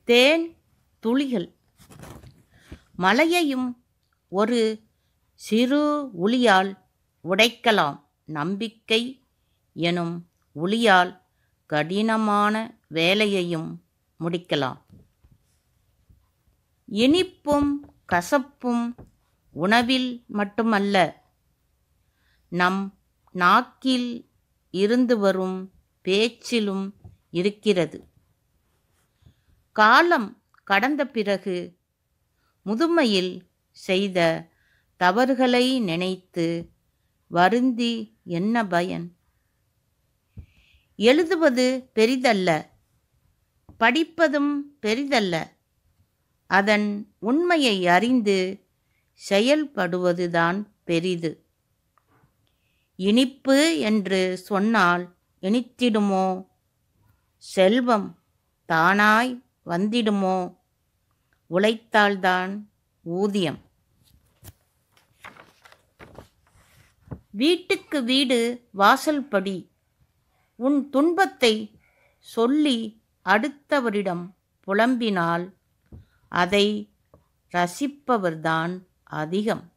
தேன் துளிகள் மலையையும் ஒரு சிறு உளியால் உடைக்கலாம் நம்பிக்கை எனும் உளியால் கடினமான வேலையையும் முடிக்கலாம் இனிப்பும் கசப்பும் உணவில் மட்டுமல்ல நம் நாக்கில் இருந்து வரும் பேச்சிலும் இருக்கிறது காலம் கடந்த பிறகு முதுமையில் செய்த தவறுகளை நினைத்து வருந்தி என்ன பயன் எழுதுவது பெரிதல்ல படிப்பதும் பெரிதல்ல அதன் உண்மையை அறிந்து செயல்படுவதுதான் பெரிது இனிப்பு என்று சொன்னால் இனித்திடுமோ செல்வம் தானாய் வந்திடுமோ உழைத்தால்தான் ஊதியம் வீட்டுக்கு வீடு வாசல்படி உன் துன்பத்தை சொல்லி அடுத்தவரிடம் புலம்பினால் அதை ரசிப்பவர்தான் அதிகம்